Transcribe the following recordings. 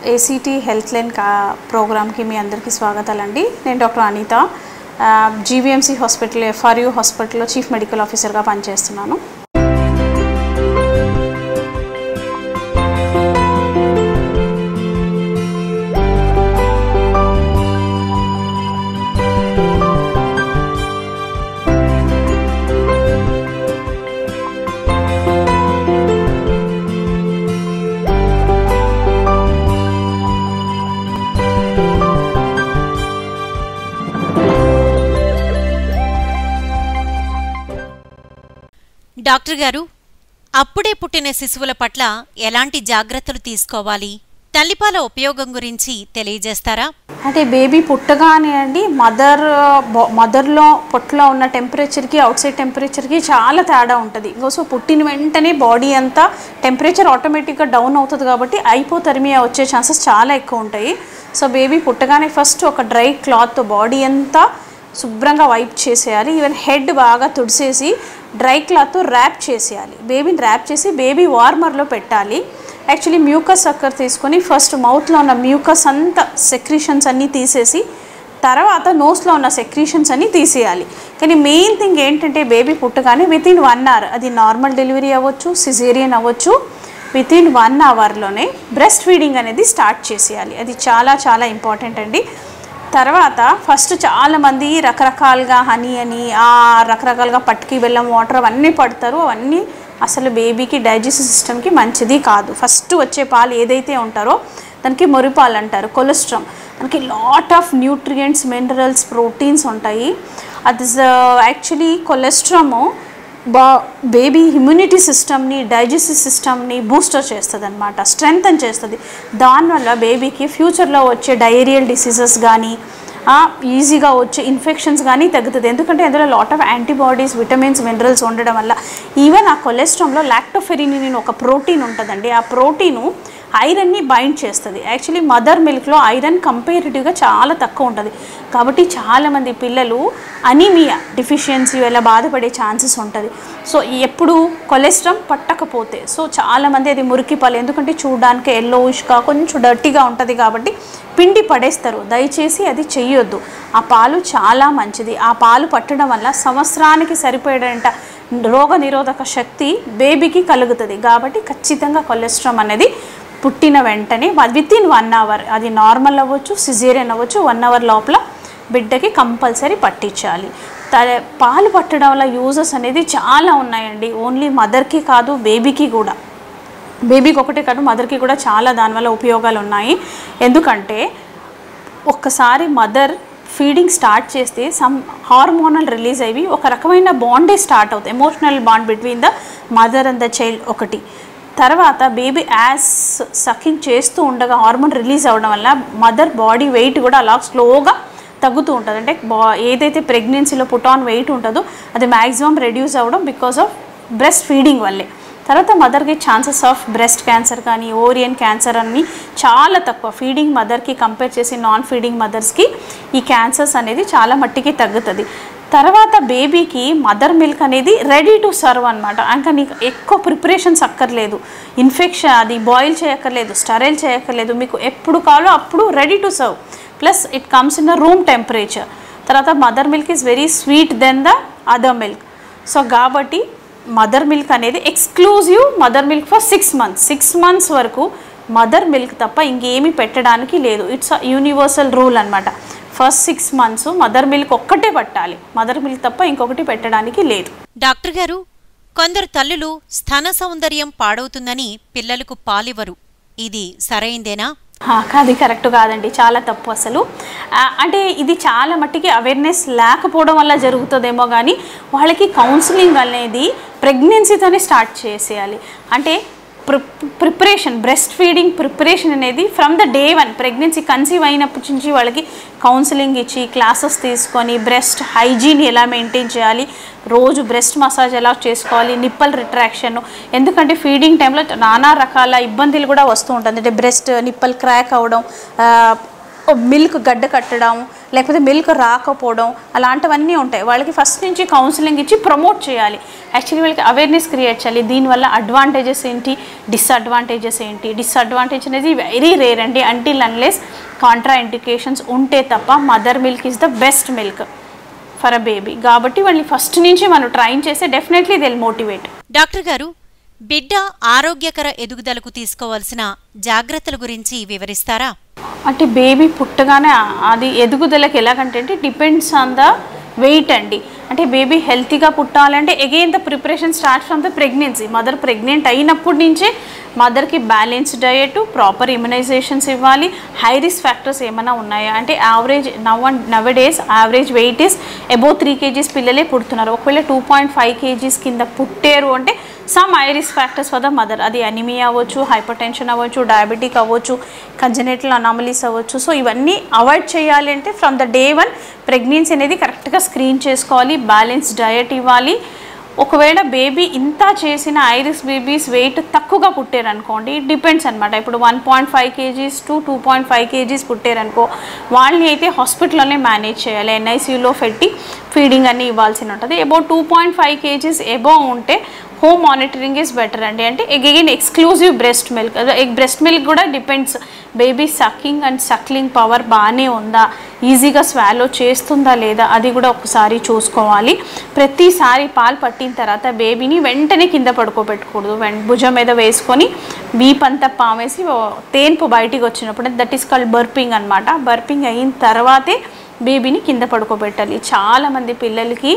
ACT health line కా ప్రోగ్రామ్కి మీ అందరికీ స్వాగతాలండి నేను doctor Anitha GVMC hospital FRU హాస్పిటల్లో చీఫ్ మెడికల్ ఆఫీసర్గా పనిచేస్తున్నాను డాక్టర్ గారు అప్పుడే పుట్టిన శిశువుల పట్ల ఎలాంటి జాగ్రత్తలు తీసుకోవాలి తల్లిపాల ఉపయోగం గురించి తెలియజేస్తారా అంటే బేబీ పుట్టగానే అండి మదర్ మదర్లో పొట్టలో ఉన్న టెంపరేచర్కి అవుట్ సైడ్ టెంపరేచర్కి చాలా తేడా ఉంటుంది సో పుట్టిన వెంటనే బాడీ అంతా టెంపరేచర్ ఆటోమేటిక్గా డౌన్ అవుతుంది కాబట్టి అయిపోతరిమియా వచ్చే ఛాన్సెస్ చాలా ఎక్కువ ఉంటాయి సో బేబీ పుట్టగానే ఫస్ట్ ఒక డ్రై క్లాత్ బాడీ అంతా శుభ్రంగా వైప్ చేసేయాలి ఈవెన్ హెడ్ బాగా తుడిసేసి డ్రై క్లాత్ ర్యాప్ చేసేయాలి బేబీని ర్యాప్ చేసి బేబీ వార్మర్లో పెట్టాలి యాక్చువల్లీ మ్యూకస్ అక్కర్ తీసుకొని ఫస్ట్ మౌత్లో ఉన్న మ్యూకస్ అంతా సెక్రీషన్స్ అన్నీ తీసేసి తర్వాత నోస్లో ఉన్న సెక్రీషన్స్ అన్నీ తీసేయాలి కానీ మెయిన్ థింగ్ ఏంటంటే బేబీ పుట్టగానే విత్ ఇన్ వన్ అవర్ అది నార్మల్ డెలివరీ అవ్వచ్చు సిజేరియన్ అవ్వచ్చు విత్ ఇన్ వన్ అవర్లోనే బ్రెస్ట్ ఫీడింగ్ అనేది స్టార్ట్ చేసేయాలి అది చాలా చాలా ఇంపార్టెంట్ అండి తర్వాత ఫస్ట్ చాలామంది రకరకాలుగా హనీ అని ఆ రకరకాలుగా పట్టుకి బెల్లం వాటర్ అవన్నీ పడతారు అవన్నీ అసలు బేబీకి డైజెస్టివ్ సిస్టమ్కి మంచిది కాదు ఫస్ట్ వచ్చే పాలు ఏదైతే ఉంటారో దానికి మొరిపాలు అంటారు కొలెస్ట్రామ్ దానికి lot of nutrients minerals proteins ఉంటాయి అది యాక్చువల్లీ కొలెస్ట్రాము బా బేబీ ఇమ్యూనిటీ సిస్టమ్ని డైజెస్టివ్ సిస్టమ్ని బూస్టర్ చేస్తుంది అనమాట స్ట్రెంగ్తన్ చేస్తుంది దానివల్ల బేబీకి ఫ్యూచర్లో వచ్చే డయేరియల్ డిసీజెస్ కానీ ఈజీగా వచ్చే ఇన్ఫెక్షన్స్ కానీ తగ్గుతుంది ఎందుకంటే అందులో lot of antibodies vitamins minerals ఉండడం వల్ల ఈవెన్ ఆ కొలెస్ట్రామ్లో లాక్టోఫెరినిన్ ఒక ప్రోటీన్ ఉంటుందండి ఆ ప్రోటీను ఐరన్ని బైండ్ చేస్తుంది యాక్చువల్లీ మదర్ మిల్క్లో ఐరన్ కంపేరిటివ్గా చాలా తక్కువ ఉంటుంది కాబట్టి చాలామంది పిల్లలు అనీమియా డిఫిషియన్సీ వల్ల బాధపడే ఛాన్సెస్ ఉంటుంది సో ఎప్పుడు కొలెస్ట్రామ్ పట్టకపోతే సో చాలామంది అది మురికి పాలు ఎందుకంటే చూడడానికి ఎల్లోయిష్గా కొంచెం డర్టీగా ఉంటుంది కాబట్టి పిండి పడేస్తారు దయచేసి అది చెయ్యొద్దు ఆ పాలు చాలా మంచిది ఆ పాలు పట్టడం వల్ల సంవత్సరానికి సరిపోయేటంట రోగ నిరోధక శక్తి బేబీకి కలుగుతుంది కాబట్టి ఖచ్చితంగా కొలెస్ట్రామ్ అనేది పుట్టిన వెంటనే విత్ ఇన్ వన్ అవర్ అది నార్మల్ అవ్వచ్చు సిజేరియన్ అవ్వచ్చు వన్ అవర్ లోపల బిడ్డకి కంపల్సరీ పట్టించాలి పాలు పట్టడం వల్ల యూజెస్ అనేది చాలా ఉన్నాయండి ఓన్లీ మదర్కి కాదు బేబీకి కూడా బేబీకి ఒకటే కాదు మదర్కి కూడా చాలా దానివల్ల ఉపయోగాలు ఉన్నాయి ఎందుకంటే ఒక్కసారి మదర్ ఫీడింగ్ స్టార్ట్ చేస్తే సమ్ హార్మోనల్ రిలీజ్ అయ్యి ఒక రకమైన బాండే స్టార్ట్ అవుతుంది emotional bond between the mother and the child ఒకటి తర్వాత బేబీ యాజ్ సకింగ్ చేస్తూ ఉండగా హార్మోన్ రిలీజ్ అవ్వడం వల్ల మదర్ బాడీ వెయిట్ కూడా అలా స్లోగా తగ్గుతూ ఉంటుంది అంటే బా ఏదైతే ప్రెగ్నెన్సీలో పుట్ ఆన్ వెయిట్ ఉంటుందో అది మ్యాక్సిమం రెడ్యూస్ అవ్వడం బికాస్ ఆఫ్ బ్రెస్ట్ ఫీడింగ్ వల్లే తర్వాత మదర్కి ఛాన్సెస్ ఆఫ్ బ్రెస్ట్ క్యాన్సర్ కానీ ఓరియన్ క్యాన్సర్ అన్ని చాలా తక్కువ ఫీడింగ్ మదర్కి కంపేర్ చేసి నాన్ ఫీడింగ్ మదర్స్కి ఈ క్యాన్సర్స్ అనేది చాలా మట్టికి తగ్గుతుంది తర్వాత బేబీకి మదర్ మిల్క్ అనేది రెడీ టు సర్వ్ అనమాట ఇంకా నీకు ఎక్కువ ప్రిపరేషన్స్ అక్కర్లేదు ఇన్ఫెక్షన్ అది బాయిల్ చేయక్కర్లేదు స్టరైల్ చేయక్కర్లేదు మీకు ఎప్పుడు కావాలో అప్పుడు ready to serve plus it comes in the room temperature తర్వాత mother milk is very sweet than the other milk so కాబట్టి మదర్ మిల్క్ అనేది exclusive mother milk for six months six months వరకు mother milk తప్ప ఇంకేమీ పెట్టడానికి లేదు it's universal rule అనమాట first six months mother milk ఒక్కటే పట్టాలి మదర్ మిల్క్ తప్ప ఇంకొకటి పెట్టడానికి లేదు డాక్టర్ గారు కొందరు తల్లులు స్థన సౌందర్యం పాడవుతుందని పిల్లలకు పాలివ్వరు ఇది సరైందేనా అది కరెక్ట్ కాదండి చాలా తప్పు అసలు అంటే ఇది చాలా మట్టికి అవేర్నెస్ లేకపోవడం వల్ల జరుగుతుందేమో కానీ వాళ్ళకి కౌన్సిలింగ్ అనేది ప్రెగ్నెన్సీతోనే స్టార్ట్ చేసేయాలి అంటే pre preparation breast feeding preparation అనేది from the day one pregnancy conceive అయినప్పటి నుంచి వాళ్ళకి కౌన్సిలింగ్ ఇచ్చి క్లాసెస్ తీసుకొని బ్రెస్ట్ హైజీన్ ఎలా మెయింటైన్ చేయాలి రోజు బ్రెస్ట్ మసాజ్ ఎలా చేసుకోవాలి నిప్పల్ రిట్రాక్షన్ ఎందుకంటే ఫీడింగ్ టైంలో నానా రకాల ఇబ్బందులు కూడా వస్తూ ఉంటుంది అంటే బ్రెస్ట్ నిప్పల్ క్రాక్ అవ్వడం మిల్క్ గడ్డ కట్టడం లేకపోతే మిల్క్ రాకపోవడం అలాంటివన్నీ ఉంటాయి వాళ్ళకి ఫస్ట్ నుంచి కౌన్సిలింగ్ ఇచ్చి ప్రమోట్ చేయాలి యాక్చువల్లీ వాళ్ళకి అవేర్నెస్ క్రియేట్ చేయాలి దీనివల్ల అడ్వాంటేజెస్ ఏంటి డిసడ్వాంటేజెస్ ఏంటి డిసడ్వాంటేజ్ అనేది వెరీ రేర్ అండి అంటిల్ అన్లెస్ కాంట్రా ఇండికేషన్స్ ఉంటే తప్ప mother milk is the best milk for a baby కాబట్టి వాళ్ళని ఫస్ట్ నుంచి మనం ట్రైన్ చేస్తే డెఫినెట్లీ దిల్ మోటివేట్ డాక్టర్ గారు బిడ్డ ఆరోగ్యకర ఎదుగుదలకు తీసుకోవాల్సిన జాగ్రత్తల గురించి వివరిస్తారా అంటే బేబీ పుట్టగానే అది ఎదుగుదలకి ఎలాగంటే డిపెండ్స్ ఆన్ ద వెయిట్ అండి అంటే బేబీ హెల్తీగా పుట్టాలంటే again the preparation start from the pregnancy mother pregnant అయినప్పటి నుంచే మదర్కి బ్యాలెన్స్డ్ డయట్ ప్రాపర్ ఇమ్యునైజేషన్స్ ఇవ్వాలి హై రిస్క్ ఫ్యాక్టర్స్ ఏమైనా ఉన్నాయా అంటే average now and now days average weight is above three kgs పిల్లలే పుడుతున్నారు ఒకవేళ టూ పాయింట్ ఫైవ్ కేజీస్ కింద పుట్టారు అంటే some high risk factors for the mother అది అనిమియా అవ్వచ్చు హైపర్ టెన్షన్ అవ్వచ్చు డయాబెటిక్ అవ్వచ్చు కంజనెటల్ అనామలీస్ అవ్వచ్చు సో ఇవన్నీ అవాయిడ్ చేయాలి అంటే from the day one pregnancy అనేది కరెక్ట్గా స్క్రీన్ చేసుకోవాలి బ్యాలెన్స్ డయట్ ఇవ్వాలి ఒకవేళ బేబీ ఇంత చేసిన ఐరిస్ బేబీస్ వెయిట్ తక్కువగా పుట్టారనుకోండి డిపెండ్స్ అనమాట ఇప్పుడు one point five kgs to two point five kgs పుట్టారనుకో వాళ్ళని అయితే హాస్పిటల్లోనే మేనేజ్ చేయాలి ఎన్ఐసీయూలో పెట్టి ఫీడింగ్ అన్ని ఇవ్వాల్సి ఉంటుంది about two point five kgs above ఉంటే హోమ్ మానిటరింగ్ ఈజ్ బెటర్ అండి అంటే again exclusive breast milk breast milk కూడా depends baby sucking and suckling power బాగానే ఉందా ఈజీగా స్వాలో చేస్తుందా లేదా అది కూడా ఒకసారి చూసుకోవాలి ప్రతిసారి పాలు పట్టిన తర్వాత బేబీని వెంటనే కింద పడుకోబెట్టకూడదు వెం భుజం మీద వేసుకొని వీపంతా పామేసి ఓ తేన్పు బయటికి వచ్చినప్పుడు దట్ ఈస్ కాల్డ్ బర్పింగ్ అనమాట బర్పింగ్ అయిన తర్వాతే బేబీని కింద పడుకోబెట్టాలి చాలామంది పిల్లలకి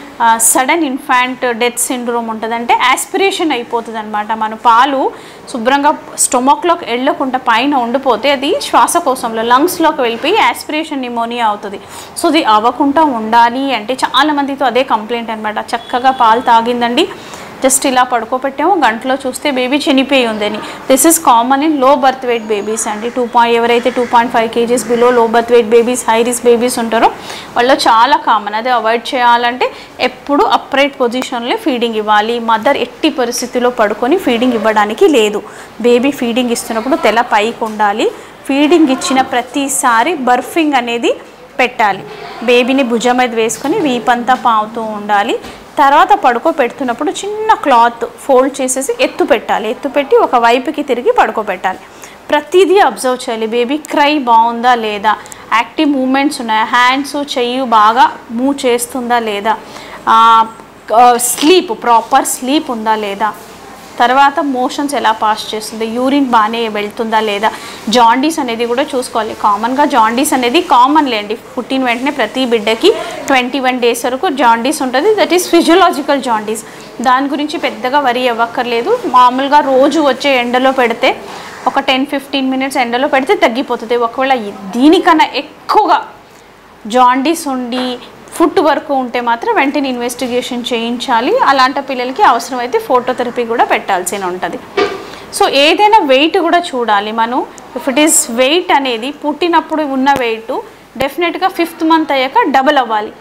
సడన్ ఇన్ఫాంట్ డెత్ సిండ్రోమ్ ఉంటుంది అంటే యాస్పిరేషన్ అయిపోతుంది అనమాట మన పాలు శుభ్రంగా స్టొమక్లోకి వెళ్ళకుండా పైన ఉండిపోతే అది శ్వాసకోశంలో లంగ్స్లోకి వెళ్ళిపోయి యాస్పిరేషన్ నిమోనియా అవుతుంది సో ఇది అవ్వకుండా ఉండాలి అంటే చాలామందితో అదే కంప్లైంట్ అనమాట చక్కగా పాలు తాగిందండి జస్ట్ ఇలా పడుకోబెట్టాము గంటలో చూస్తే బేబీ చనిపోయి ఉందని this is common in low birth weight babies అండి టూ పాయింట్ ఎవరైతే two point five kgs below low birth weight babies high risk babies ఉంటారో వాళ్ళు చాలా కామన్ అదే అవాయిడ్ చేయాలంటే ఎప్పుడు అప్రైట్ పొజిషన్లో ఫీడింగ్ ఇవ్వాలి మదర్ ఎట్టి పరిస్థితిలో పడుకొని ఫీడింగ్ ఇవ్వడానికి లేదు బేబీ ఫీడింగ్ ఇస్తున్నప్పుడు తెల పైకి ఉండాలి ఫీడింగ్ ఇచ్చిన ప్రతిసారి బర్ఫింగ్ అనేది పెట్టాలి బేబీని భుజం మీద వేసుకొని వీపంతా పావుతూ ఉండాలి తర్వాత పడుకోబెడుతున్నప్పుడు చిన్న క్లాత్ ఫోల్డ్ చేసేసి ఎత్తు పెట్టాలి ఎత్తు పెట్టి ఒక వైపుకి తిరిగి పడుకోబెట్టాలి ప్రతిదీ అబ్జర్వ్ చేయాలి బేబీ క్రై బాగుందా లేదా యాక్టివ్ మూమెంట్స్ ఉన్నాయా హ్యాండ్స్ చెయ్యి బాగా మూవ్ చేస్తుందా లేదా స్లీప్ ప్రాపర్ స్లీప్ ఉందా లేదా తర్వాత మోషన్స్ ఎలా పాస్ చేస్తుంది యూరిన్ బాగానే వెళ్తుందా లేదా జాండీస్ అనేది కూడా చూసుకోవాలి కామన్గా జాండీస్ అనేది కామన్ లేండి పుట్టిన వెంటనే ప్రతి బిడ్డకి ట్వంటీ వన్ డేస్ వరకు జాండీస్ ఉంటుంది దట్ ఈస్ ఫిజియోలాజికల్ జాండీస్ దాని గురించి పెద్దగా వరి అవ్వక్కర్లేదు మామూలుగా రోజు వచ్చే ఎండలో పెడితే ఒక టెన్ ఫిఫ్టీన్ మినిట్స్ ఎండలో పెడితే తగ్గిపోతుంది ఒకవేళ దీనికన్నా ఎక్కువగా జాండీస్ ఉండి ఫుట్ వరకు ఉంటే మాత్రం వెంటనే ఇన్వెస్టిగేషన్ చేయించాలి అలాంటి పిల్లలకి అవసరమైతే ఫోటోథెరపీ కూడా పెట్టాల్సి ఉంటుంది సో ఏదైనా వెయిట్ కూడా చూడాలి మనం ఇఫ్ ఇట్ ఈస్ వెయిట్ అనేది పుట్టినప్పుడు ఉన్న వెయిట్ డెఫినెట్గా ఫిఫ్త్ మంత్ అయ్యాక డబల్ అవ్వాలి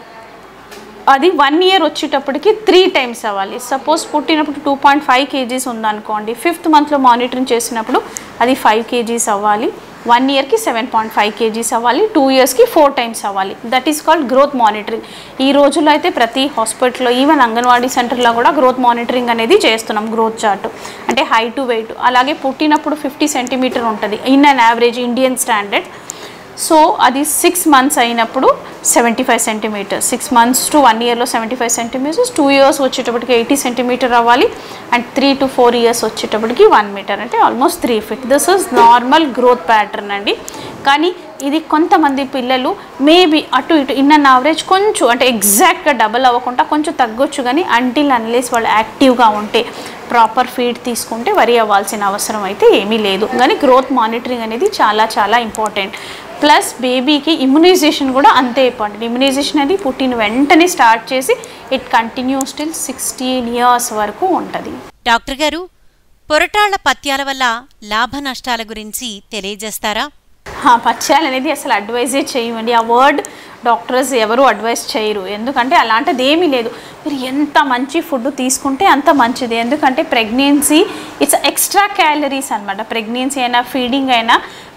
అది వన్ ఇయర్ వచ్చేటప్పటికి త్రీ టైమ్స్ అవ్వాలి సపోజ్ పుట్టినప్పుడు టూ పాయింట్ ఫైవ్ కేజీస్ ఉందనుకోండి ఫిఫ్త్ మంత్లో మానిటరింగ్ చేసినప్పుడు అది ఫైవ్ కేజీస్ అవ్వాలి వన్ ఇయర్కి సెవెన్ పాయింట్ ఫైవ్ కేజీస్ అవ్వాలి టూ ఇయర్స్కి ఫోర్ టైమ్స్ అవ్వాలి that is called growth monitoring ఈ రోజుల్లో అయితే ప్రతి హాస్పిటల్లో ఈవెన్ అంగన్వాడీ సెంటర్లో కూడా గ్రోత్ మానిటరింగ్ అనేది చేస్తున్నాం గ్రోత్ చార్ట్ అంటే హైట్ టు వెయిట్ అలాగే పుట్టినప్పుడు ఫిఫ్టీ సెంటీమీటర్ ఉంటుంది in an average Indian standard so అది సిక్స్ మంత్స్ అయినప్పుడు seventy five centimetres six months to one ఇయర్లో seventy five centimetres two years వచ్చేటప్పటికి ఎయిటీ సెంటీమీటర్ అవ్వాలి and three to four years వచ్చేటప్పటికి one metre అంటే almost three feet this is normal growth pattern అండి కానీ ఇది కొంతమంది పిల్లలు మేబీ అటు ఇటు ఇన్ అన్ యావరేజ్ కొంచెం అంటే ఎగ్జాక్ట్గా డబల్ అవ్వకుండా కొంచెం తగ్గొచ్చు కానీ అంటిల్ అన్లెస్ వాళ్ళు యాక్టివ్గా ఉంటే ప్రాపర్ ఫీడ్ తీసుకుంటే వరి అవ్వాల్సిన అవసరం అయితే ఏమీ లేదు కానీ గ్రోత్ మానిటరింగ్ అనేది చాలా చాలా ఇంపార్టెంట్ ప్లస్ బేబీకి ఇమ్యునైజేషన్ కూడా అంతే ఇంపార్టెంట్ ఇమ్యునైజేషన్ అనేది పుట్టిన వెంటనే స్టార్ట్ చేసి it continues till sixteen years వరకు ఉంటుంది డాక్టర్ గారు పొరటాళ్ల పత్యాల వల్ల లాభ నష్టాల గురించి తెలియజేస్తారా ఆ పచ్చాలు అనేది అసలు అడ్వైజే చేయమండి ఆ వర్డ్ డాక్టర్స్ ఎవరు అడ్వైస్ చేయరు ఎందుకంటే అలాంటిది ఏమీ లేదు మీరు ఎంత మంచి ఫుడ్ తీసుకుంటే అంత మంచిది ఎందుకంటే ప్రెగ్నెన్సీ ఇట్స్ ఎక్స్ట్రా క్యాలరీస్ అనమాట ప్రెగ్నెన్సీ అయినా ఫీడింగ్ అయినా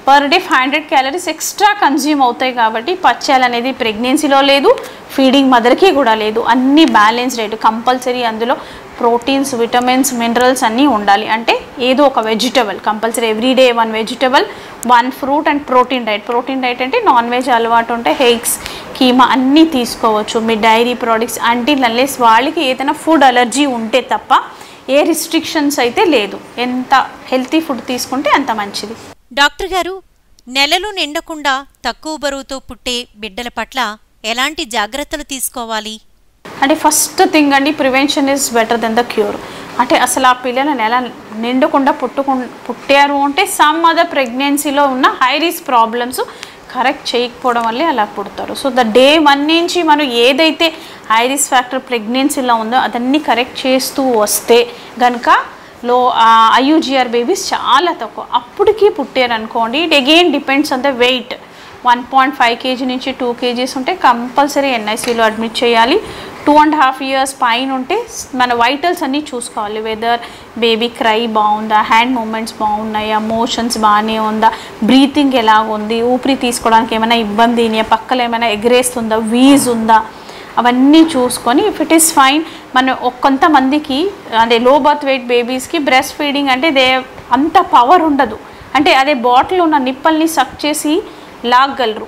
per day five hundred calories extra consume అవుతాయి కాబట్టి పచ్చాలు అనేది ప్రెగ్నెన్సీలో లేదు ఫీడింగ్ మదర్కి కూడా లేదు అన్ని బ్యాలెన్స్ రేటు కంపల్సరీ అందులో ప్రోటీన్స్ విటమిన్స్ మినరల్స్ అన్నీ ఉండాలి అంటే ఏదో ఒక vegetable compulsory everyday one vegetable one fruit and protein diet protein diet అంటే నాన్ వెజ్ అలవాటు ఉంటే హెగ్స్ కీమా అన్నీ తీసుకోవచ్చు మీ డైరీ ప్రోడక్ట్స్ అంటే నల్లెస్ వాళ్ళకి ఏదైనా ఫుడ్ అలర్జీ ఉంటే తప్ప ఏ రిస్ట్రిక్షన్స్ అయితే లేదు ఎంత హెల్తీ ఫుడ్ తీసుకుంటే అంత మంచిది డాక్టర్ గారు నెలలు నిండకుండా తక్కువ బరువుతో పుట్టే బిడ్డల పట్ల ఎలాంటి జాగ్రత్తలు తీసుకోవాలి అంటే ఫస్ట్ థింగ్ అండి prevention is better than the cure అంటే అసలు ఆ పిల్లలు నెల నిండకుండా పుట్టుకు పుట్టారు అంటే సమ్ అదర్ ప్రెగ్నెన్సీలో ఉన్న హై రిస్క్ ప్రాబ్లమ్స్ కరెక్ట్ చేయకపోవడం వల్లే అలా పుడతారు సో ద డే వన్ నుంచి మనం ఏదైతే హై రిస్క్ ఫ్యాక్టర్ ప్రెగ్నెన్సీలో ఉందో అదన్నీ కరెక్ట్ చేస్తూ వస్తే గనుక లో ఐయూజిఆర్ బేబీస్ చాలా తక్కువ అప్పటికి పుట్టారు అనుకోండి it again depends on the weight one point five kg నుంచి టూ కేజీస్ ఉంటే కంపల్సరీ ఎన్ఐసీలో అడ్మిట్ చేయాలి టూ అండ్ హాఫ్ ఇయర్స్ పైన ఉంటే మన వైటల్స్ అన్నీ చూసుకోవాలి వెదర్ బేబీ క్రై బాగుందా హ్యాండ్ మూమెంట్స్ బాగున్నాయా మోషన్స్ బాగానే ఉందా బ్రీతింగ్ ఎలా ఉంది ఊపిరి తీసుకోవడానికి ఏమైనా ఇబ్బంది అయినాయా పక్కలో ఏమైనా ఎగరేస్తుందా వీజ్ ఉందా అవన్నీ చూసుకొని ఇఫ్ ఇట్ ఈస్ ఫైన్ మన ఒ- కొంతమందికి అంటే లో బర్త్ వెయిట్ బేబీస్కి బ్రెస్ట్ ఫీడింగ్ అంటే దే అంత పవర్ ఉండదు అంటే అదే బాటిల్ ఉన్న నిప్పల్ని సక్ చేసి లాగగలరు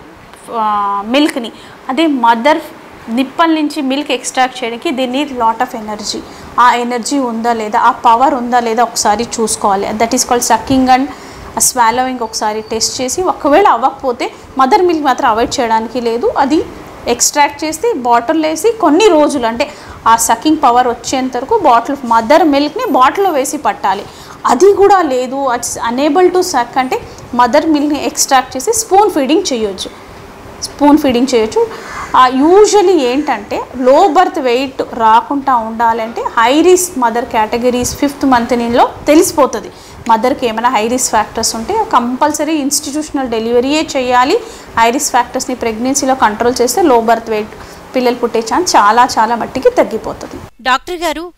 మిల్క్ని అదే మదర్ నిప్పల్ నుంచి మిల్క్ ఎక్స్ట్రాక్ట్ చేయడానికి దీన్ని లాట్ ఆఫ్ ఎనర్జీ ఆ ఎనర్జీ ఉందా లేదా ఆ పవర్ ఉందా లేదా ఒకసారి చూసుకోవాలి that is called sucking and swallowing ఒకసారి టెస్ట్ చేసి ఒకవేళ అవ్వకపోతే మదర్ మిల్క్ మాత్రం అవాయిడ్ చేయడానికి లేదు అది ఎక్స్ట్రాక్ట్ చేసి బాటిల్లో వేసి కొన్ని రోజులు అంటే ఆ సకింగ్ పవర్ వచ్చేంత వరకు బాటిల్ మదర్ మిల్క్ని బాటిల్లో వేసి పట్టాలి అది కూడా లేదు అట్స్ అనేబుల్ టు సక్ అంటే మదర్ మిల్క్ని ఎక్స్ట్రాక్ట్ చేసి స్పూన్ ఫీడింగ్ చేయొచ్చు స్పూన్ ఫీడింగ్ చేయొచ్చు యూజువలీ ఏంటంటే లో బర్త్ వెయిట్ రాకుండా ఉండాలంటే high risk mother categories fifth month లో తెలిసిపోతుంది మదర్కి ఏమైనా హై రిస్క్ ఫ్యాక్టర్స్ ఉంటే కంపల్సరీ ఇన్స్టిట్యూషనల్ డెలివరీయే చేయాలి హై రిస్క్ ఫ్యాక్టర్స్ని ప్రెగ్నెన్సీలో కంట్రోల్ చేస్తే లో బర్త్ వెయిట్ పిల్లలు పుట్టే ఛాన్స్ చాలా చాలా మట్టికి తగ్గిపోతుంది డాక్టర్ గారు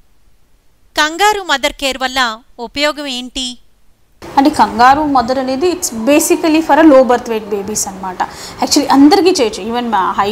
కంగారు మదర్ కేర్ వల్ల ఉపయోగం ఏంటి అంటే కంగారు మదర్ అనేది it's basically for a low birth weight babies అనమాట యాక్చువల్లీ అందరికీ చేయొచ్చు ఈవెన్ హై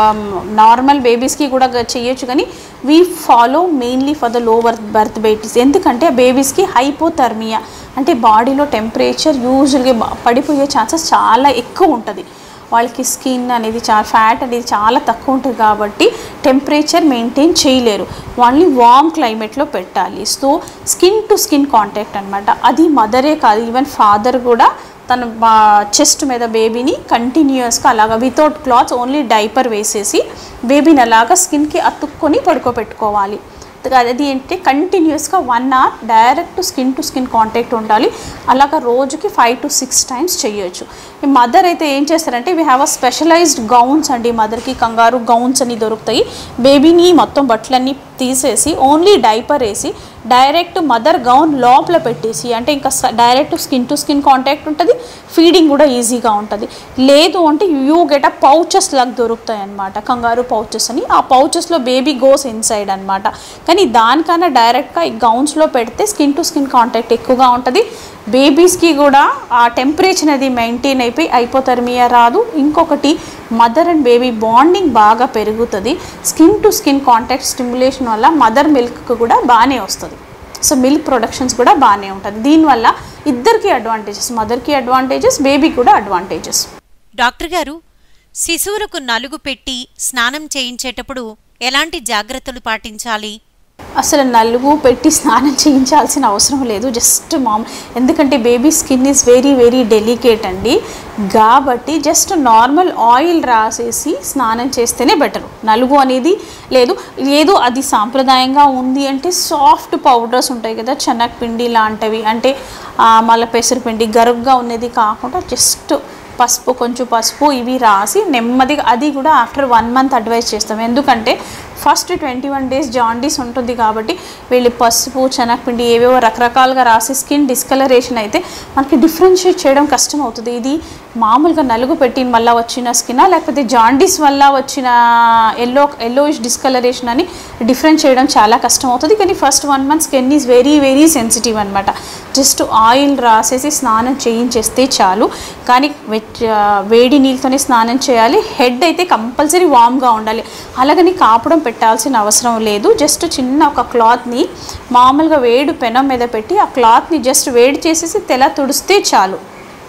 నార్మల్ బేబీస్కి కూడా గ- చేయొచ్చు కానీ we follow mainly for the low birth birth babies ఎందుకంటే ఆ బేబీస్కి హైపోథర్మియా అంటే బాడీలో టెంపరేచర్ యూజువల్గా పడిపోయే ఛాన్సెస్ చాలా ఎక్కువ ఉంటుంది వాళ్ళకి స్కిన్ అనేది చాలా ఫ్యాట్ అనేది చాలా తక్కువ ఉంటుంది కాబట్టి టెంపరేచర్ మెయింటైన్ చేయలేరు వాళ్ళని వామ్ క్లైమేట్లో పెట్టాలి so skin to skin contact అనమాట అది మదరే కాదు ఈవెన్ ఫాదర్ కూడా తన చెస్ట్ మీద బేబీని కంటిన్యూస్గా అలాగా వితౌట్ క్లాత్స్ ఓన్లీ డైపర్ వేసేసి బేబీని అలాగా స్కిన్కి అతుక్కొని పడుకోబెట్టుకోవాలి అది ఏంటంటే కంటిన్యూస్గా one hour direct skin to skin contact ఉండాలి అలాగా రోజుకి ఫైవ్ టు సిక్స్ టైమ్స్ చేయొచ్చు ఈ మదర్ అయితే ఏం చేస్తారంటే we have a specialised gowns అండి మదర్కి కంగారు గౌన్స్ అని దొరుకుతాయి బేబీని మొత్తం బట్టలన్నీ తీసేసి ఓన్లీ డైపర్ వేసి డైరెక్ట్ మదర్ గౌన్ లోపల పెట్టేసి అంటే ఇంకా direct skin to skin contact ఉంటుంది ఫీడింగ్ కూడా ఈజీగా ఉంటుంది లేదు అంటే యూ గెట్ అ పౌచెస్ లాగా దొరుకుతాయి అనమాట కంగారు పౌచెస్ అని ఆ పౌచెస్లో బేబీ గోస్ ఇన్సైడ్ అనమాట కానీ దానికన్నా డైరెక్ట్గా ఈ గౌన్స్లో పెడితే స్కిన్ టు స్కిన్ కాంటాక్ట్ ఎక్కువగా ఉంటుంది బేబీస్కి కూడా ఆ టెంపరేచర్ అనేది మెయింటైన్ అయిపోయి అయిపోతర్మియా రాదు ఇంకొకటి మదర్ అండ్ బేబీ బాండింగ్ బాగా పెరుగుతుంది skin to skin contact stimulation వల్ల మదర్ మిల్క్ కూడా బాగానే వస్తుంది సో మిల్క్ ప్రొడక్షన్స్ కూడా బాగానే ఉంటుంది దీనివల్ల ఇద్దరికి అడ్వాంటేజెస్ మదర్కి అడ్వాంటేజెస్ బేబీకి కూడా అడ్వాంటేజెస్ డాక్టర్ గారు శిశువులకు నలుగు పెట్టి స్నానం చేయించేటప్పుడు ఎలాంటి జాగ్రత్తలు పాటించాలి అసలు నలుగు పెట్టి స్నానం చేయించాల్సిన అవసరం లేదు జస్ట్ మామ్ ఎందుకంటే baby skin is very very delicate అండి కాబట్టి జస్ట్ నార్మల్ ఆయిల్ రాసేసి స్నానం చేస్తేనే బెటర్ నలుగు అనేది లేదు లేదు అది సాంప్రదాయంగా ఉంది అంటే సాఫ్ట్ పౌడర్స్ ఉంటాయి కదా శనగపిండి లాంటివి అంటే ఆ, మళ్ళీ పెసరపిండి గరుగ్గా ఉన్నది కాకుండా జస్ట్ పసుపు కొంచెం పసుపు ఇవి రాసి నెమ్మదిగా అది కూడా ఆఫ్టర్ వన్ మంత్ అడ్వైస్ చేస్తాం ఎందుకంటే first twenty one days jaundice ఉంటుంది కాబట్టి వీళ్ళు పసుపు శనగపిండి ఏవేవో రకరకాలుగా రాసి స్కిన్ డిస్కలరేషన్ అయితే మనకి డిఫరెన్షియేట్ చేయడం కష్టం అవుతుంది ఇది మామూలుగా నలుగు పెట్టిన వల్ల వచ్చిన స్కిన్ లేకపోతే జాండీస్ వల్ల వచ్చిన ఎల్లో ఎల్లోయిష్ డిస్కలరేషన్ అని డిఫరెన్స్ చేయడం చాలా కష్టం అవుతుంది కానీ first one month skin is very very sensitive అనమాట జస్ట్ ఆయిల్ రాసేసి స్నానం చేయించేస్తే చాలు కానీ వెట్- ఆ, వేడి నీళ్ళతోనే స్నానం చేయాలి హెడ్ అయితే కంపల్సరీ వామ్గా ఉండాలి అలాగని కాపడం పెట్టాల్సిన అవసరం లేదు జస్ట్ చిన్న ఒక క్లాత్ని మామూలుగా వేడి పెనం మీద పెట్టి ఆ క్లాత్ని జస్ట్ వేడి చేసేసి తెల తుడిస్తే చాలు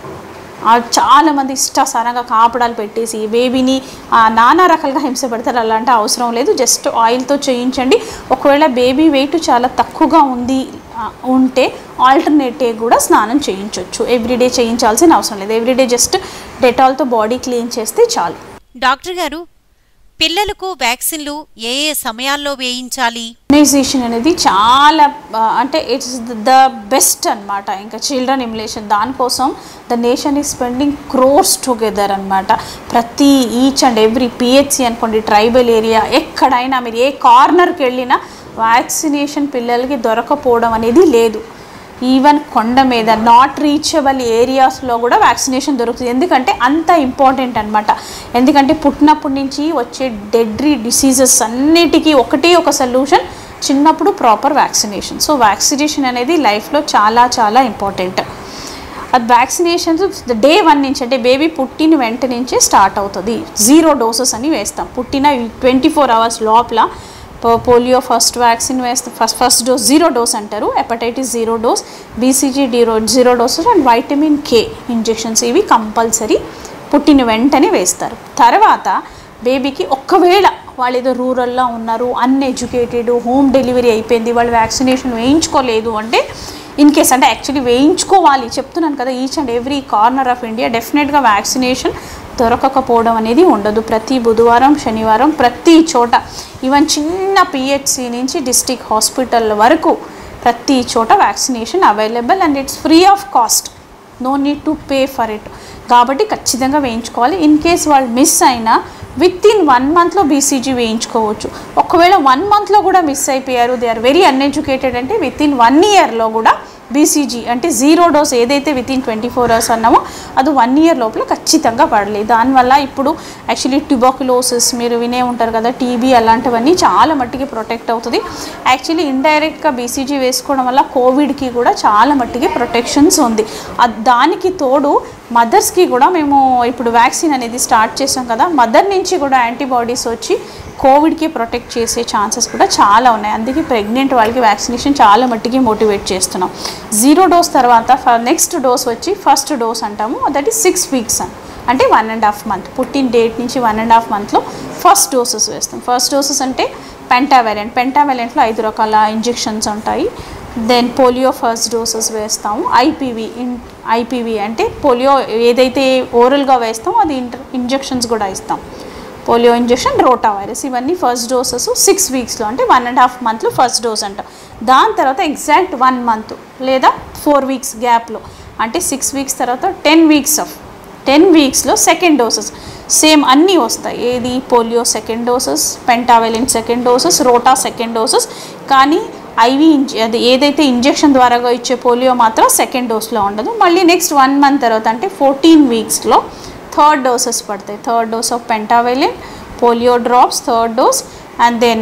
ఆ చాలామంది ఇష్టాసారంగా కాపడాలు పెట్టేసి బేబీని ఆ, నానా రకాలుగా హింస పెడతారు అలాంటి అవసరం లేదు జస్ట్ ఆయిల్తో చేయించండి ఒకవేళ బేబీ వెయిట్ చాలా తక్కువగా ఉంది ఆ, ఉంటే ఆల్టర్నేటివ్ కూడా స్నానం చేయించవచ్చు ఎవ్రీడే చేయించాల్సిన అవసరం లేదు ఎవ్రీడే జస్ట్ డెటాల్తో బాడీ క్లీన్ చేస్తే చాలు డాక్టర్ గారు పిల్లలకు వ్యాక్సిన్లు ఏ ఏ సమయాల్లో వేయించాలి ఇమ్యునైజేషన్ అనేది చాలా ఆ, అంటే ఇట్స్ ద బెస్ట్ అన్నమాట ఇంకా చిల్డ్రన్ ఇమ్యులేషన్ దానికోసం the nation is spending crores together అన్నమాట ప్రతి ఈచ్ అండ్ ఎవ్రీ పిహెచ్సి అనుకోండి ట్రైబల్ ఏరియా ఎక్కడైనా మీరు ఏ కార్నర్కి వెళ్ళినా వ్యాక్సినేషన్ పిల్లలకి దొరకపోవడం అనేది లేదు ఈవెన్ కొండ మీద నాట్ రీచబుల్ ఏరియాస్లో కూడా వ్యాక్సినేషన్ దొరుకుతుంది ఎందుకంటే అంత ఇంపార్టెంట్ అనమాట ఎందుకంటే పుట్టినప్పటి నుంచి వచ్చే డెడ్రీ డిసీజెస్ అన్నిటికీ ఒకటే ఒక సొల్యూషన్ చిన్నప్పుడు ప్రాపర్ వ్యాక్సినేషన్ సో వ్యాక్సినేషన్ అనేది లైఫ్లో చాలా చాలా ఇంపార్టెంట్ అది వ్యాక్సినేషన్స్ డే వన్ నుంచి అంటే బేబీ పుట్టిన వెంట నుంచే స్టార్ట్ అవుతుంది జీరో డోసెస్ అని వేస్తాం పుట్టిన ట్వంటీ ఫోర్ అవర్స్ లోపల పో- పోలియో ఫస్ట్ వ్యాక్సిన్ వేస్తాం first first dose zero dose అంటారు hepatitis zero dose BCG zero zero doses and vitamin K injections ఇవి కంపల్సరీ పుట్టిన వెంటనే వేస్తారు తర్వాత బేబీకి ఒక్కవేళ వాళ్ళు ఏదో రూరల్లో ఉన్నారు అన్ఎడ్యుకేటెడ్ హోమ్ డెలివరీ అయిపోయింది వాళ్ళు వ్యాక్సినేషన్ వేయించుకోలేదు అంటే ఇన్ కేస్ అంటే యాక్చువల్లీ వేయించుకోవాలి చెప్తున్నాను కదా each and every corner of India డెఫినెట్గా వ్యాక్సినేషన్ దొరకకపోవడం అనేది ఉండదు ప్రతి బుధవారం శనివారం ప్రతి చోట ఈవెన్ చిన్న పిహెచ్సి నుంచి డిస్టిక్ హాస్పిటల్ వరకు ప్రతి చోట vaccination available and it's free of cost no need to pay for it కాబట్టి ఖచ్చితంగా వేయించుకోవాలి ఇన్ కేస్ వాళ్ళు మిస్ అయినా విత్ ఇన్ వన్ మంత్లో బీసీజీ వేయించుకోవచ్చు ఒకవేళ వన్ మంత్లో కూడా మిస్ అయిపోయారు దే ఆర్ వెరీ అన్ఎడ్యుకేటెడ్ అంటే విత్ ఇన్ వన్ ఇయర్లో కూడా బీసీజీ అంటే జీరో డోస్ ఏదైతే within twenty four hours అన్నామో అది వన్ ఇయర్ లోపల ఖచ్చితంగా పడలేదు దానివల్ల ఇప్పుడు యాక్చువల్లీ ట్యూబర్కులోసిస్ మీరు వినే ఉంటారు కదా టీబీ అలాంటివన్నీ చాలా మట్టికి ప్రొటెక్ట్ అవుతుంది యాక్చువల్లీ ఇండైరెక్ట్గా బీసీజీ వేసుకోవడం వల్ల కోవిడ్కి కూడా చాలా మట్టికి ప్రొటెక్షన్స్ ఉంది అద్- దానికి తోడు మదర్స్కి కూడా మేము ఇప్పుడు వ్యాక్సిన్ అనేది స్టార్ట్ చేసాం కదా మదర్ నుంచి కూడా యాంటీబాడీస్ వచ్చి కోవిడ్కి ప్రొటెక్ట్ చేసే ఛాన్సెస్ కూడా చాలా ఉన్నాయి అందుకే ప్రెగ్నెంట్ వాళ్ళకి వ్యాక్సినేషన్ చాలా మట్టికి మోటివేట్ చేస్తున్నాం జీరో డోస్ తర్వాత నెక్స్ట్ డోస్ వచ్చి ఫస్ట్ డోస్ అంటాము దట్ ఈస్ సిక్స్ వీక్స్ అని అంటే వన్ అండ్ హాఫ్ మంత్ పుట్టిన డేట్ నుంచి వన్ అండ్ హాఫ్ మంత్లో ఫస్ట్ డోసెస్ వేస్తాం ఫస్ట్ డోసెస్ అంటే పెంటావెలెంట్ పెంటావెలెంట్లో ఐదు రకాల ఇంజెక్షన్స్ ఉంటాయి దెన్ పోలియో ఫస్ట్ డోసెస్ వేస్తాము ఐపీవీ ఇన్ ఐపీవీ అంటే పోలియో ఏదైతే ఓరల్గా వేస్తామో అది ఇంటర్ ఇంజెక్షన్స్ కూడా ఇస్తాం పోలియో ఇంజెక్షన్ రోటా వైరస్ ఇవన్నీ ఫస్ట్ డోసెస్ సిక్స్ వీక్స్లో అంటే వన్ అండ్ హాఫ్ మంత్లో ఫస్ట్ డోస్ అంటాం దాని తర్వాత ఎగ్జాక్ట్ వన్ మంత్ లేదా ఫోర్ వీక్స్ గ్యాప్లో అంటే సిక్స్ వీక్స్ తర్వాత టెన్ వీక్స్ ఆఫ్ టెన్ వీక్స్లో సెకండ్ డోసెస్ సేమ్ అన్నీ వస్తాయి ఏది polio second doses pentavalent second doses rota second doses కానీ ఐవి ఇంజ అది ఏదైతే ఇంజెక్షన్ ద్వారాగా ఇచ్చే పోలియో మాత్రం సెకండ్ డోస్లో ఉండదు మళ్ళీ నెక్స్ట్ వన్ మంత్ తర్వాత అంటే ఫోర్టీన్ వీక్స్లో థర్డ్ డోసెస్ పడతాయి third dose of pentavalent polio drops third dose and then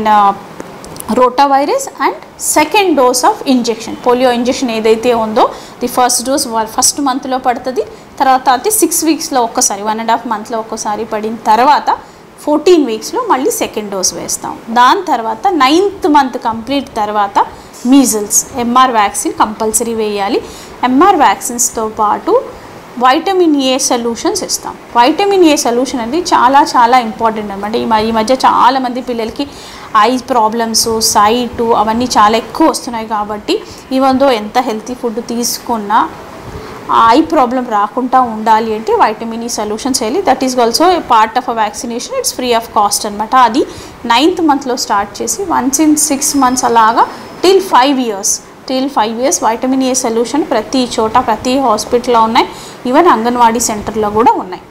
rota virus and second dose of injection polio injection ఏదైతే ఉందో ది ఫస్ట్ డోస్ ఫస్ట్ మంత్లో పడుతుంది తర్వాత అది సిక్స్ వీక్స్లో ఒక్కసారి వన్ అండ్ హాఫ్ మంత్లో ఒక్కసారి పడిన తర్వాత ఫోర్టీన్ వీక్స్లో మళ్ళీ సెకండ్ డోస్ వేస్తాం దాని తర్వాత నైన్త్ మంత్ కంప్లీట్ తర్వాత మీజిల్స్ ఎంఆర్ వ్యాక్సిన్ కంపల్సరీ వేయాలి ఎంఆర్ వ్యాక్సిన్స్తో పాటు వైటమిన్ ఏ సొల్యూషన్స్ ఇస్తాం వైటమిన్ ఏ సొల్యూషన్ అనేది చాలా చాలా ఇంపార్టెంట్ అనమాట ఈ మ- ఈ మధ్య చాలామంది పిల్లలకి ఐ ప్రాబ్లమ్స్ సైట్ అవన్నీ చాలా ఎక్కువ వస్తున్నాయి కాబట్టి ఈవెందో ఎంత హెల్తీ ఫుడ్ తీసుకున్నా ఆ ఐ ప్రాబ్లం రాకుండా ఉండాలి అంటే వైటమిన్ ఈ సొల్యూషన్స్ వెళ్ళి that is also part of a vaccination it's free of cost అనమాట అది నైన్త్ మంత్లో స్టార్ట్ చేసి వన్స్ ఇన్ సిక్స్ మంత్స్ అలాగా till five years till five years vitamin A solution ప్రతి చోట ప్రతి హాస్పిటల్లో ఉన్నాయి ఈవెన్ అంగన్వాడీ సెంటర్లో కూడా ఉన్నాయి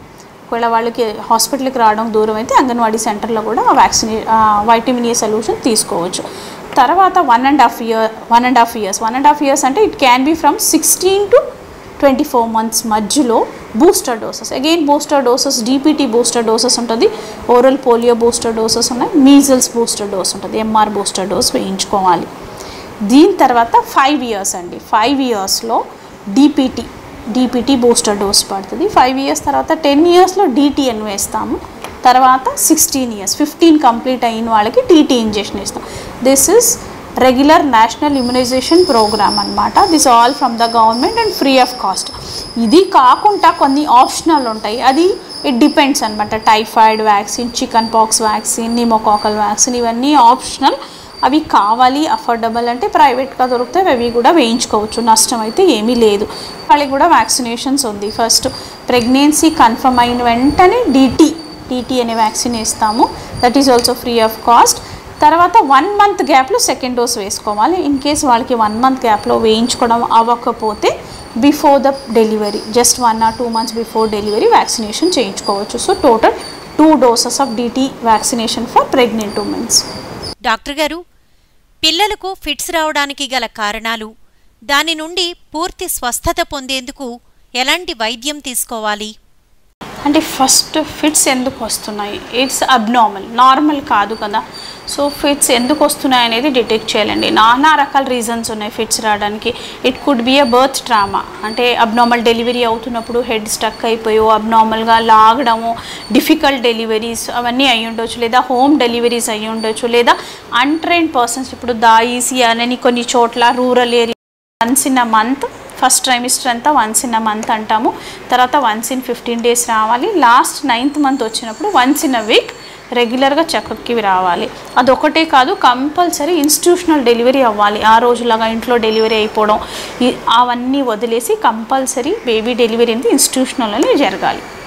ఒకవేళ వాళ్ళకి హాస్పిటల్కి రావడం దూరం అయితే అంగన్వాడీ సెంటర్లో కూడా వ్యాక్సినే వైటమిన్ ఏ సొల్యూషన్ తీసుకోవచ్చు తర్వాత one and half year one and half years one and half years అంటే it can be from sixteen to twenty four months మధ్యలో booster doses again booster doses DPT booster doses ఉంటుంది oral polio booster doses ఉన్నాయి measles booster dose ఉంటుంది MR booster dose వేయించుకోవాలి దీని తర్వాత five years అండి five ఇయర్స్లో డీపీటీ డీపీటీ బూస్టర్ డోస్ పడుతుంది ఫైవ్ ఇయర్స్ తర్వాత టెన్ ఇయర్స్లో డీటీఎన్ వేస్తాము తర్వాత సిక్స్టీన్ ఇయర్స్ ఫిఫ్టీన్ కంప్లీట్ అయిన వాళ్ళకి టీటీ ఇంజెక్షన్ ఇస్తాం this is regular national immunisation programme అనమాట this all from the government and free of cost ఇది కాకుండా కొన్ని ఆప్షనల్ ఉంటాయి అది ఇట్ డిపెండ్స్ అనమాట typhoid vaccine chicken pox vaccine pneumococcal vaccine ఇవన్నీ ఆప్షనల్ అవి కావాలి అఫోర్డబుల్ అంటే ప్రైవేట్గా దొరుకుతాయి అవి కూడా వేయించుకోవచ్చు నష్టం అయితే ఏమీ లేదు వాళ్ళకి కూడా వ్యాక్సినేషన్స్ ఉంది ఫస్ట్ ప్రెగ్నెన్సీ కన్ఫర్మ్ అయిన వెంటనే డిటీ టీటీ అనే వ్యాక్సిన్ ఇస్తాము that is also free of cost తర్వాత వన్ మంత్ గ్యాప్లో సెకండ్ డోస్ వేసుకోవాలి ఇన్ కేస్ వాళ్ళకి వన్ మంత్ గ్యాప్లో వేయించుకోవడం అవ్వకపోతే before the delivery just one or two months before delivery vaccination చేయించుకోవచ్చు so total two doses of DT vaccination for pregnant womens doctor గారు పిల్లలకు ఫిట్స్ రావడానికి గల కారణాలు దాని నుండి పూర్తి స్వస్థత పొందేందుకు ఎలాంటి వైద్యం తీసుకోవాలి అంటే ఫస్ట్ ఫిట్స్ ఎందుకు వస్తున్నాయి ఇట్స్ అబ్నార్మల్ నార్మల్ కాదు కదా సో ఫిట్స్ ఎందుకు వస్తున్నాయి అనేది డిటెక్ట్ చేయాలండి నానా రకాల రీజన్స్ ఉన్నాయి ఫిట్స్ రావడానికి it could be a birth trauma అంటే అబ్నార్మల్ డెలివరీ అవుతున్నప్పుడు హెడ్ స్టక్ అయిపోయో అబ్నార్మల్గా లాగడము డిఫికల్ట్ డెలివరీస్ అవన్నీ అయి ఉండొచ్చు లేదా హోమ్ డెలివరీస్ అయి ఉండొచ్చు లేదా అన్ట్రైన్ పర్సన్స్ ఇప్పుడు దాయిసి అని కొన్ని చోట్ల rural area once in a month first trimester అంతా వన్స్ ఇన్ అ మంత్ అంటాము తర్వాత వన్స్ ఇన్ ఫిఫ్టీన్ డేస్ రావాలి లాస్ట్ నైన్త్ మంత్ వచ్చినప్పుడు వన్స్ ఇన్ అ వీక్ రెగ్యులర్గా చెకప్కి రావాలి అదొకటే కాదు కంపల్సరీ ఇన్స్టిట్యూషనల్ డెలివరీ అవ్వాలి ఆ రోజులాగా ఇంట్లో డెలివరీ అయిపోవడం ఈ- అవన్నీ వదిలేసి కంపల్సరీ బేబీ డెలివరీ అనేది ఇన్స్టిట్యూషనల్లోనే జరగాలి